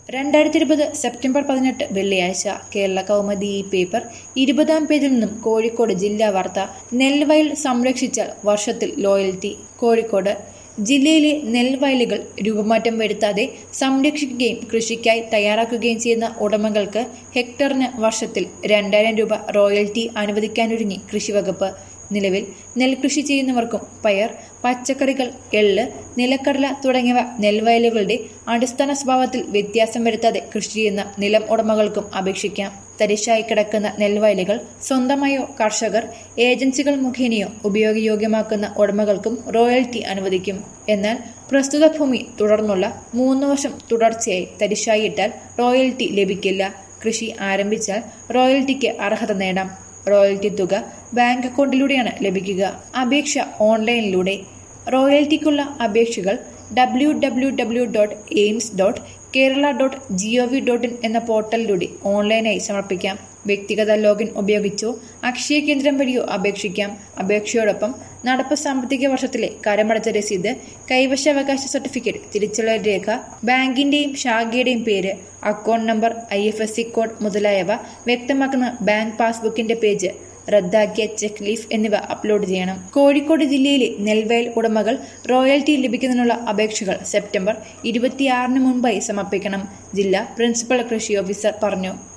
രണ്ടായിരത്തി ഇരുപത് സെപ്റ്റംബർ പതിനെട്ട് വെള്ളിയാഴ്ച കേരള കൗമുദി ഈ പേപ്പർ ഇരുപതാം പേജിൽ നിന്നും കോഴിക്കോട് ജില്ലാ വാർത്ത നെൽവയൽ സംരക്ഷിച്ചാൽ വർഷത്തിൽ ലോയൽറ്റി കോഴിക്കോട് ജില്ലയിലെ നെൽവയലുകൾ രൂപമാറ്റം വരുത്താതെ സംരക്ഷിക്കുകയും കൃഷിക്കായി തയ്യാറാക്കുകയും ചെയ്യുന്ന ഉടമകൾക്ക് ഹെക്ടറിന് വർഷത്തിൽ രണ്ടായിരം രൂപ റോയൽറ്റി അനുവദിക്കാനൊരുങ്ങി കൃഷിവകുപ്പ് നിലവിൽ നെൽകൃഷി ചെയ്യുന്നവർക്കും പയർ പച്ചക്കറികൾ എള്ള് നിലക്കടല തുടങ്ങിയവ നെൽവയലുകളുടെ അടിസ്ഥാന സ്വഭാവത്തിൽ വ്യത്യാസം വരുത്താതെ കൃഷി ചെയ്യുന്ന നിലം ഉടമകൾക്കും അപേക്ഷിക്കാം തരിശായി കിടക്കുന്ന നെൽവയലുകൾ സ്വന്തമായോ കർഷകർ ഏജൻസികൾ മുഖേനയോ ഉപയോഗയോഗ്യമാക്കുന്ന ഉടമകൾക്കും റോയൽറ്റി അനുവദിക്കും എന്നാൽ പ്രസ്തുത ഭൂമി തുടർന്നുള്ള മൂന്ന് വർഷം തുടർച്ചയായി തരിശായി ഇട്ടാൽ റോയൽറ്റി ലഭിക്കില്ല കൃഷി ആരംഭിച്ചാൽ റോയൽറ്റിക്ക് അർഹത നേടാം റോയൽറ്റി തുക ബാങ്ക് അക്കൗണ്ടിലൂടെയാണ് ലഭിക്കുക അപേക്ഷ ഓൺലൈനിലൂടെ റോയൽറ്റിക്കുള്ള അപേക്ഷകൾ W W W dot aims dot Kerala dot G O V dot in എന്ന പോർട്ടലിലൂടെ ഓൺലൈനായി സമർപ്പിക്കാം വ്യക്തിഗത ലോഗിൻ ഉപയോഗിച്ചോ അക്ഷയ കേന്ദ്രം വഴിയോ അപേക്ഷിക്കാം അപേക്ഷയോടൊപ്പം നടപ്പ് സാമ്പത്തിക വർഷത്തിലെ കരമടച്ച രസീത് കൈവശാവകാശ സർട്ടിഫിക്കറ്റ് തിരിച്ചുള്ള രേഖ ബാങ്കിന്റെയും ശാഖയുടെയും പേര് account number I F S C code മുതലായവ വ്യക്തമാക്കുന്ന ബാങ്ക് പാസ്ബുക്കിന്റെ പേജ് റദ്ദാക്കിയ ചെക്ക് ലീഫ് എന്നിവ അപ്ലോഡ് ചെയ്യണം കോഴിക്കോട് ജില്ലയിലെ നെൽവയൽ ഉടമകൾ റോയൽറ്റി ലഭിക്കുന്നതിനുള്ള അപേക്ഷകൾ സെപ്റ്റംബർ ഇരുപത്തിയാറിന് മുൻപായി സമർപ്പിക്കണം ജില്ലാ പ്രിൻസിപ്പൽ കൃഷി ഓഫീസർ പറഞ്ഞു